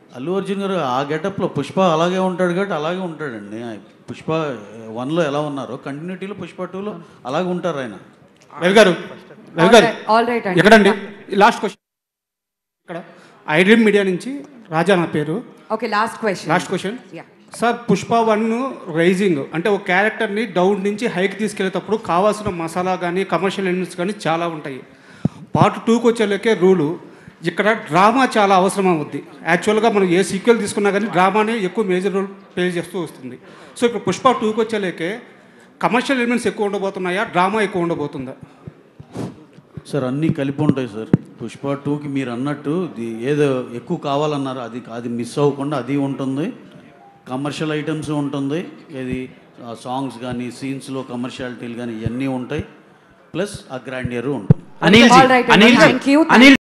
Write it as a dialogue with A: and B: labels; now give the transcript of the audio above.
A: అల్లు అర్జున్ గారు ఆ గెటప్లో పుష్ప అలాగే ఉంటాడు కాబట్టి అలాగే ఉంటాడండి ఆ పుష్ప వన్లో ఎలా ఉన్నారో కంటిన్యూటీలో పుష్ప టూలో అలాగే ఉంటారు ఆయన
B: రవి గారు రవి గారు
C: ఆల్ రైట్ అండి
B: ఎక్కడండి లాస్ట్ క్వశ్చన్ ఇక్కడ ఐడ్రీమ్ మీడియా నుంచి రాజా నా పేరు
C: okay last question
B: last question
C: yeah
B: sir Pushpa one rising అంటే ఒక క్యారెక్టర్ని డౌన్ నుంచి హైక్ తీసుకెళ్ళేటప్పుడు కావాల్సిన మసాలా కానీ కమర్షియల్ ఎలిమెంట్స్ కానీ చాలా ఉంటాయి పార్ట్ టూకి వచ్చేలోకే రూలు ఇక్కడ డ్రామా చాలా అవసరం అవుద్ది యాక్చువల్గా మనం ఏ సీక్వెల్ తీసుకున్నా కానీ డ్రామానే ఎక్కువ మేజర్ రోల్ ప్లే చేస్తూ వస్తుంది సో ఇప్పుడు పుష్ప టూకి వచ్చేలోకే కమర్షియల్ ఎలిమెంట్స్ ఎక్కువ ఉండబోతున్నాయా డ్రామా ఎక్కువ ఉండబోతుందా
A: సార్ అన్నీ కలిపి ఉంటాయి సార్ పుష్ప టూకి మీరు అన్నట్టు ఇది ఏదో ఎక్కువ కావాలన్నారు అది అది మిస్ అవ్వకుండా అది ఉంటుంది కమర్షియల్ ఐటమ్స్ ఉంటుంది ఇది సాంగ్స్ కానీ సీన్స్లో కమర్షియాలిటీలు కానీ ఇవన్నీ ఉంటాయి ప్లస్ ఆ గ్రాండియర్ ఉంటుంది
D: Anil
C: All right,
D: Anil
C: thank you.
D: Anil